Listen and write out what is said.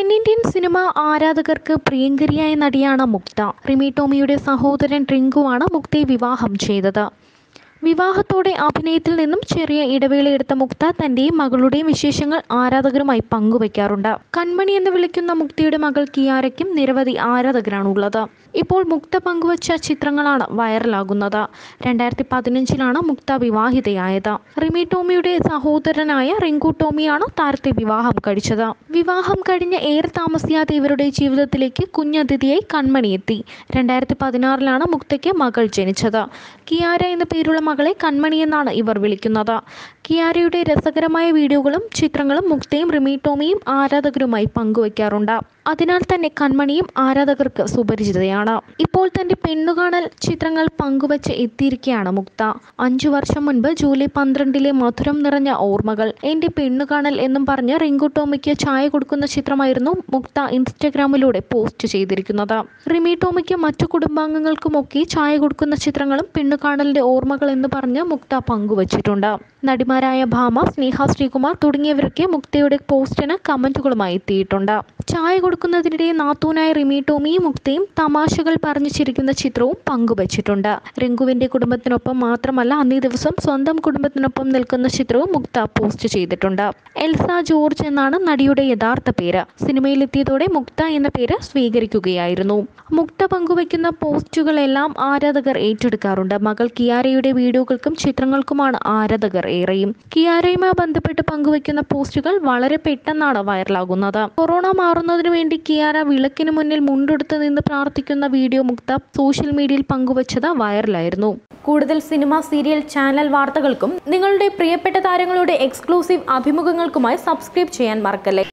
തെന്നിന്ത്യൻ സിനിമ ആരാധകർക്ക് പ്രിയങ്കരിയായ നടിയാണ് മുക്ത റിമി ടോമിയുടെ സഹോദരൻ റിങ്കുവാണ് മുക്തയെ വിവാഹം ചെയ്തത് വിവാഹത്തോടെ അഭിനയത്തിൽ നിന്നും ചെറിയ ഇടവേളയെടുത്ത മുക്ത തന്റെയും മകളുടെയും വിശേഷങ്ങൾ ആരാധകരുമായി പങ്കുവയ്ക്കാറുണ്ട് കൺമണി എന്ന് വിളിക്കുന്ന മുക്തയുടെ മകൾ കിയാരയ്ക്കും നിരവധി ആരാധകരാണുള്ളത് ഇപ്പോൾ മുക്ത പങ്കുവച്ച ചിത്രങ്ങളാണ് വൈറലാകുന്നത് രണ്ടായിരത്തി പതിനഞ്ചിലാണ് മുക്ത വിവാഹിതയായത് റിമി ടോമിയുടെ സഹോദരനായ റിങ്കു ടോമിയാണ് താരത്തെ വിവാഹം കഴിച്ചത് വിവാഹം കഴിഞ്ഞ് ഏറെ താമസിയാതെ ഇവരുടെ ജീവിതത്തിലേക്ക് കുഞ്ഞതിഥിയായി കൺമണി എത്തി രണ്ടായിരത്തി പതിനാറിലാണ് മുക്തയ്ക്ക് മകൾ ജനിച്ചത് കിയാര എന്ന പേരുള്ള മകളെ കൺമണി എന്നാണ് ഇവർ വിളിക്കുന്നത് കിയാരയുടെ രസകരമായ വീഡിയോകളും ചിത്രങ്ങളും മുക്തയും റിമി ടോമിയും ആരാധകരുമായി പങ്കുവയ്ക്കാറുണ്ട് അതിനാൽ തന്നെ കൺമണിയും ആരാധകർക്ക് സുപരിചിതയാണ് ഇപ്പോൾ തന്റെ പെണ്ണുകാണൽ ചിത്രങ്ങൾ പങ്കുവച്ച് എത്തിയിരിക്കുകയാണ് മുക്ത അഞ്ചു വർഷം മുൻപ് ജൂലൈ പന്ത്രണ്ടിലെ മധുരം നിറഞ്ഞ ഓർമ്മകൾ എന്റെ പെണ്ണുകാണൽ എന്നും പറഞ്ഞ് റിങ്കു ടോമിക്ക് ചായ കൊടുക്കുന്ന ചിത്രമായിരുന്നു മുക്ത ഇൻസ്റ്റഗ്രാമിലൂടെ പോസ്റ്റ് ചെയ്തിരിക്കുന്നത് റിമി ടോമിക്ക് മറ്റു കുടുംബാംഗങ്ങൾക്കുമൊക്കെ ചായ കൊടുക്കുന്ന ചിത്രങ്ങളും പെണ്ണുകാണലിന്റെ ഓർമ്മകൾ എന്ന് പറഞ്ഞ് മുക്ത പങ്കുവച്ചിട്ടുണ്ട് നടിമാരായ ഭാമ സ്നേഹ ശ്രീകുമാർ തുടങ്ങിയവരൊക്കെ മുക്തയുടെ പോസ്റ്റിന് കമന്റുകളുമായി എത്തിയിട്ടുണ്ട് ചായ കൊടുക്കുന്നതിനിടെ നാത്തൂനായ റിമി ടോമിയും മുക്തയും തമാശകൾ പറഞ്ഞു ചിരിക്കുന്ന ചിത്രവും പങ്കുവച്ചിട്ടുണ്ട് റിങ്കുവിന്റെ കുടുംബത്തിനൊപ്പം മാത്രമല്ല അന്നേ ദിവസം സ്വന്തം കുടുംബത്തിനൊപ്പം നിൽക്കുന്ന ചിത്രവും മുക്ത പോസ്റ്റ് ചെയ്തിട്ടുണ്ട് എൽസ ജോർജ് എന്നാണ് നടിയുടെ യഥാർത്ഥ പേര് സിനിമയിലെത്തിയതോടെ മുക്ത എന്ന പേര് സ്വീകരിക്കുകയായിരുന്നു മുക്ത പങ്കുവയ്ക്കുന്ന പോസ്റ്റുകളെല്ലാം ആരാധകർ ഏറ്റെടുക്കാറുണ്ട് മകൾ കിയാരയുടെ വീഡിയോകൾക്കും ചിത്രങ്ങൾക്കുമാണ് ആരാധകർ ഏറെയും കിയാരയുമായി ബന്ധപ്പെട്ട് പങ്കുവയ്ക്കുന്ന പോസ്റ്റുകൾ വളരെ പെട്ടെന്നാണ് വൈറലാകുന്നത് കൊറോണ മാറുന്നതിനു വേണ്ടി കിയാര വിളക്കിന് മുന്നിൽ മുണ്ടെടുത്ത് നിന്ന് പ്രാർത്ഥിക്കുന്ന വീഡിയോ മുക്ത സോഷ്യൽ മീഡിയയിൽ പങ്കുവച്ചത് വൈറലായിരുന്നു കൂടുതൽ സിനിമ സീരിയൽ ചാനൽ വാർത്തകൾക്കും നിങ്ങളുടെ പ്രിയപ്പെട്ട താരങ്ങളുടെ എക്സ്ക്ലൂസീവ് അഭിമുഖങ്ങൾക്കുമായി സബ്സ്ക്രൈബ് ചെയ്യാൻ മറക്കല്ലേ